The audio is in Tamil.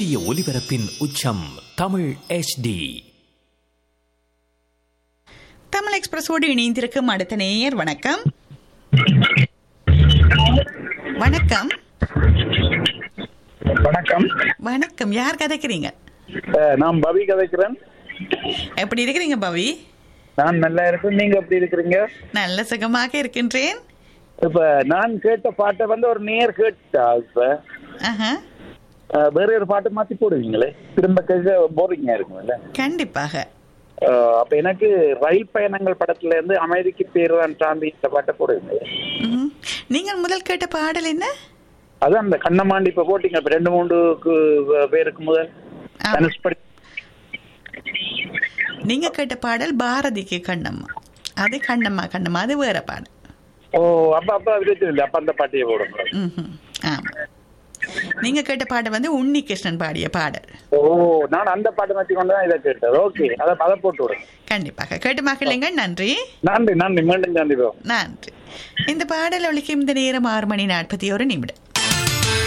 சூரிய ஒளிபரப்பின் உச்சம் தமிழ் HD தமிழ் எக்ஸ்பிரஸோடு இணைந்திருக்கும் அடுத்த நேயர் வணக்கம் வணக்கம் வணக்கம் வணக்கம் யார் கதைக்கிறீங்க அஹ், நான் பவி கதைக்கிறேன் எப்படி இருக்கிறீங்க பவி நான் நல்லா இருக்கேன் நீங்க எப்படி இருக்கிறீங்க நல்ல சுகமாக இருக்கின்றேன் இப்ப நான் கேட்ட பாட்டை வந்து ஒரு நேர் கேட்டா இப்ப ஆஹா, அஹ், வேற ஒரு பாட்டு மாத்தி போடுவீங்களே திரும்ப கேட்க போரிங்கா இருக்கும்ல கண்டிப்பாக அஹ், அப்ப எனக்கு ரயில் பயணங்கள் படத்துல இருந்து அமைதிக்கு பேருதான் சாந்தி இந்த பாட்டை போடுவீங்க ம்ஹும். நீங்கள் முதல் கேட்ட பாடல் என்ன அதான் அந்த கண்ணமாண்டி இப்ப போட்டீங்க இப்ப ரெண்டு மூன்றுக்கு பேருக்கு முதல் ஆ. தனுஷ் படி நீங்க கேட்ட பாடல் பாரதிக்கு கண்ணம்மா அது கண்ணம்மா கண்ணம்மா அது வேற பாடல் ஓ அப்ப அப்ப அது இல்லை அப்ப அந்த பாட்டையே போடுங்க ம்ஹும். ஆமா நீங்க கேட்ட பாடல் வந்து உன்னி கிருஷ்ணன் பாடிய பாடல் ஓ நான் அந்த பாட்டை மாத்தி கொண்டு தான் இதை கேட்டேன் ஓகே அதை அதை போட்டு விடுங்க கண்டிப்பாக கேட்டு மக்களுங்க நன்றி நன்றி நன்றி மீண்டும் சந்திப்போம் நன்றி இந்த பாடல் ஒழிக்கும் இந்த நேரம் ஆறு மணி நாற்பத்தி ஒரு நிமிடம்